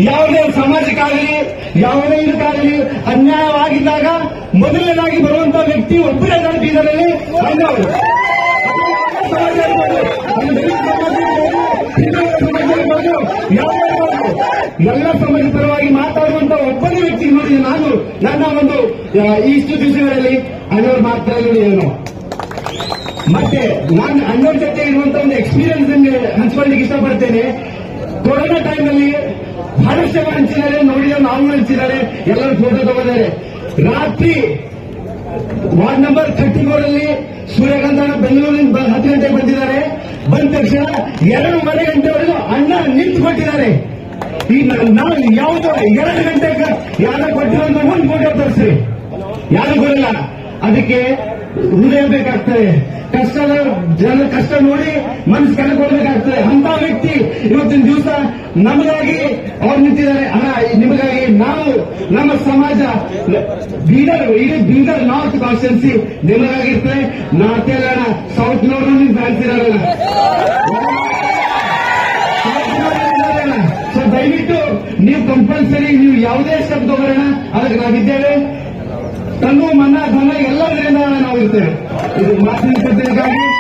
ಯಾವುದೇ ಸಮಾಜಕ್ಕಾಗಲಿ ಯಾವುದೇ ಇದಕ್ಕಾಗಲಿ ಅನ್ಯಾಯವಾಗಿದ್ದಾಗ ಮೊದಲನೇದಾಗಿ ಬರುವಂತ ವ್ಯಕ್ತಿ ಒಬ್ಬರೇ ಇದ್ದಾರೆ ಬೀದರಲ್ಲಿ ಅಣ್ಣವರು ಸಮಾಜ ಇರ್ಬೋದು, ಅದು ದಲಿತ ಸಮಾಜ ಇರ್ಬೋದು, ಹಿಂದುಳಿದ ಸಮಾಜ ಇರ್ಬೋದು, ಯಾವುದೇ ಇರ್ಬೋದು. ಎಲ್ಲ ಸಮಾಜ ಪರವಾಗಿ ಮಾತಾಡುವಂತ ಒಬ್ಬನೇ ವ್ಯಕ್ತಿ ನೋಡಿ ನಾನು ನನ್ನ ಒಂದು ಆ, ಇಷ್ಟು ದಿವಸಗಳಲ್ಲಿ ಅಣ್ಣವ್ರು ಮಾತ್ರ ನೋಡಿ ಏನು ಮತ್ತೆ ನಾನು ಅಣ್ಣವ್ರ ಜೊತೆ ಇರುವಂತ ಒಂದು ಎಕ್ಸ್ಪೀರಿಯನ್ಸ್ ನಿಮಗೆ ಹಂಚ್ಕೊಳ್ಳಿಕ್ಕೆ ಇಷ್ಟಪಡ್ತೇನೆ ಕೊರೋನಾ ಟೈಮಲ್ಲಿ ಬಹಳಷ್ಟು ಜನ ಹಂಚಿದ್ದಾರೆ ನೋಡಿದ ನಾವು ಹಂಚಿದ್ದಾರೆ ಎಲ್ಲರೂ ಫೋಟೋ ತಗೊಂಡಿದ್ದಾರೆ ರಾತ್ರಿ ವಾರ್ಡ್ ನಂಬರ್ ಥರ್ಟಿ ಫೋರ್ ಅಲ್ಲಿ ಸೂರ್ಯಕಾಂತ ಅಣ್ಣ ಬೆಂಗಳೂರಿನ ಬ- ಹತ್ತು ಗಂಟೆಗೆ ಬಂದಿದ್ದಾರೆ ಬಂದ ತಕ್ಷಣ ಎರಡೂವರೆ ಗಂಟೆವರೆಗೂ ಅಣ್ಣ ನಿಂತು ಕೊಟ್ಟಿದ್ದಾರೆ ಈಗ ನಾವು ಯಾವುದು ಎರಡು ಗಂಟೆಗೆ ಯಾರ ಕೊಟ್ಟಿರೋದು ಒಂದು ಫೋಟೋ ತೋರಿಸ್ರಿ ಯಾರು ಕೊಡಲ್ಲ ಅದಕ್ಕೆ ಹೃದಯ ಬೇಕಾಗ್ತದೆ ಕಷ್ಟದ ಜನ ಕಷ್ಟ ನೋಡಿ ಮನಸ್ಸು ಕಳ್ಕೊಳ್ಬೇಕಾಗ್ತದೆ ಅಂತ ವ್ಯಕ್ತಿ ಇವತ್ತಿನ ದಿವಸ ನಮಗಾಗಿ ಅವ್ರು ನಿಂತಿದ್ದಾರೆ ಅಣ್ಣ ನಿಮಗಾಗಿ ನಾವು ನಮ್ಮ ಸಮಾಜ ಬೀದರ್ ಇಡೀ ಬೀದರ್ ನಾರ್ತ್ ಕಾನ್ಸ್ಟಿಟ್ಯೂನ್ಸಿ ನಿಮಗಾಗಿರ್ತದೆ ನಾರ್ತ್ ಅಲ್ಲ ಸೌತ್ ನೋಡ್ರು ನೀವು ಫ್ಯಾನ್ಸ್ ಇರಲ್ಲ ಸೊ ದಯವಿಟ್ಟು ನೀವು ಕಂಪಲ್ಸರಿ ನೀವು ಯಾವುದೇ ಸ್ಟೆಪ್ ತಗೋಣ ಅದಕ್ಕೆ ನಾವಿದ್ದೇವೆ ತನ್ನು ಮನ ಧನ ಎಲ್ಲದರಿಂದ ನಾವು ಇರ್ತೇವೆ ಇದು ಮಾತಿನ ಪತ್ರಿಕೆಗಾಗಿ